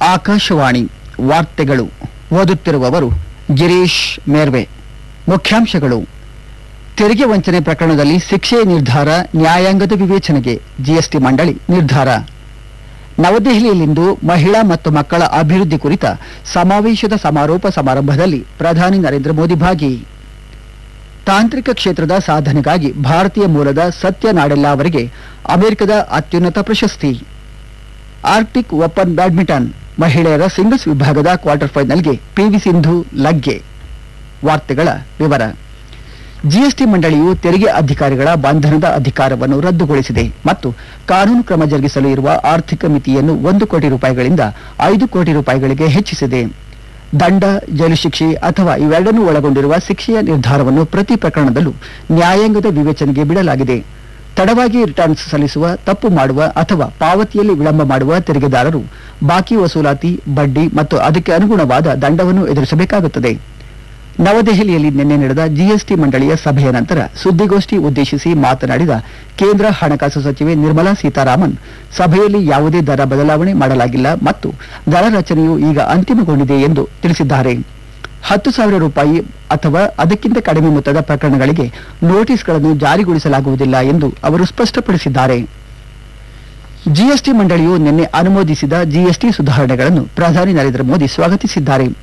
ಆಕಾಶವಾಣಿ ವಾರ್ತೆಗಳು ಓದುತ್ತಿರುವವರು ಗಿರೀಶ್ ಮೇರ್ವೆ ಮುಖ್ಯಾಂಶಗಳು ತೆರಿಗೆ ವಂಚನೆ ಪ್ರಕರಣದಲ್ಲಿ ಶಿಕ್ಷೆ ನಿರ್ಧಾರ ನ್ಯಾಯಾಂಗದ ವಿವೇಚನೆಗೆ ಜಿಎಸ್ಟಿ ಮಂಡಳಿ ನಿರ್ಧಾರ ನವದೆಹಲಿಯಲ್ಲಿಂದು ಮಹಿಳಾ ಮತ್ತು ಮಕ್ಕಳ ಅಭಿವೃದ್ಧಿ ಕುರಿತ ಸಮಾವೇಶದ ಸಮಾರೋಪ ಸಮಾರಂಭದಲ್ಲಿ ಪ್ರಧಾನಿ ನರೇಂದ್ರ ಮೋದಿ ಭಾಗಿ ತಾಂತ್ರಿಕ ಕ್ಷೇತ್ರದ ಸಾಧನೆಗಾಗಿ ಭಾರತೀಯ ಮೂಲದ ಸತ್ಯ ನಾಡೆಲ್ಲ ಅವರಿಗೆ ಅಮೆರಿಕದ ಅತ್ಯುನ್ನತ ಪ್ರಶಸ್ತಿ ಆರ್ಕ್ಟಿಕ್ ಓಪನ್ ಬ್ಯಾಡ್ಮಿಂಟನ್ ಮಹಿಳೆಯರ ಸಿಂಗಲ್ಸ್ ವಿಭಾಗದ ಕ್ವಾರ್ಟರ್ ಫೈನಲ್ಗೆ ಪಿವಿ ಸಿಂಧು ಲಗ್ಗೆ ವಾರ್ತೆಗಳ ವಿವರ ಜಿಎಸ್ಟಿ ಮಂಡಳಿಯು ತೆರಿಗೆ ಅಧಿಕಾರಿಗಳ ಬಂಧನದ ಅಧಿಕಾರವನ್ನು ರದ್ದುಗೊಳಿಸಿದೆ ಮತ್ತು ಕಾನೂನು ಕ್ರಮ ಜರುಗಿಸಲು ಇರುವ ಆರ್ಥಿಕ ಮಿತಿಯನ್ನು ಒಂದು ಕೋಟಿ ರೂಪಾಯಿಗಳಿಂದ ಐದು ಕೋಟಿ ರೂಪಾಯಿಗಳಿಗೆ ಹೆಚ್ಚಿಸಿದೆ ದಂಡ ಜೈಲು ಶಿಕ್ಷೆ ಅಥವಾ ಇವೆರಡನ್ನೂ ಒಳಗೊಂಡಿರುವ ಶಿಕ್ಷೆಯ ನಿರ್ಧಾರವನ್ನು ಪ್ರತಿ ಪ್ರಕರಣದಲ್ಲೂ ನ್ಯಾಯಾಂಗದ ವಿವೇಚನೆಗೆ ಬಿಡಲಾಗಿದೆ ತಡವಾಗಿ ರಿಟರ್ನ್ಸ್ ಸಲ್ಲಿಸುವ ತಪ್ಪು ಮಾಡುವ ಅಥವಾ ಪಾವತಿಯಲ್ಲಿ ವಿಳಂಬ ಮಾಡುವ ತೆರಿಗೆದಾರರು ಬಾಕಿ ವಸೂಲಾತಿ ಬಡ್ಡಿ ಮತ್ತು ಅದಕ್ಕೆ ಅನುಗುಣವಾದ ದಂಡವನ್ನು ಎದುರಿಸಬೇಕಾಗುತ್ತದೆ ನವದೆಹಲಿಯಲ್ಲಿ ನಿನ್ನೆ ನಡೆದ ಜಿಎಸ್ಟಿ ಮಂಡಳಿಯ ಸಭೆಯ ನಂತರ ಸುದ್ದಿಗೋಷ್ಠಿ ಉದ್ದೇಶಿಸಿ ಮಾತನಾಡಿದ ಕೇಂದ್ರ ಹಣಕಾಸು ಸಚಿವೆ ನಿರ್ಮಲಾ ಸೀತಾರಾಮನ್ ಸಭೆಯಲ್ಲಿ ಯಾವುದೇ ದರ ಬದಲಾವಣೆ ಮಾಡಲಾಗಿಲ್ಲ ಮತ್ತು ದರ ರಚನೆಯು ಈಗ ಅಂತಿಮಗೊಂಡಿದೆ ಎಂದು ತಿಳಿಸಿದ್ದಾರೆ ಹತ್ತು ಸಾವಿರ ರೂಪಾಯಿ ಅಥವಾ ಅದಕ್ಕಿಂತ ಕಡಿಮೆ ಮೊತ್ತದ ಪ್ರಕರಣಗಳಿಗೆ ನೋಟಿಸ್ಗಳನ್ನು ಜಾರಿಗೊಳಿಸಲಾಗುವುದಿಲ್ಲ ಎಂದು ಅವರು ಸ್ಪಷ್ಟಪಡಿಸಿದ್ದಾರೆ ಜಿಎಸ್ಟಿ ಮಂಡಳಿಯು ನಿನ್ನೆ ಅನುಮೋದಿಸಿದ ಜಿಎಸ್ಟಿ ಸುಧಾರಣೆಗಳನ್ನು ಪ್ರಧಾನಿ ನರೇಂದ್ರ ಮೋದಿ ಸ್ವಾಗತಿಸಿದ್ದಾರೆ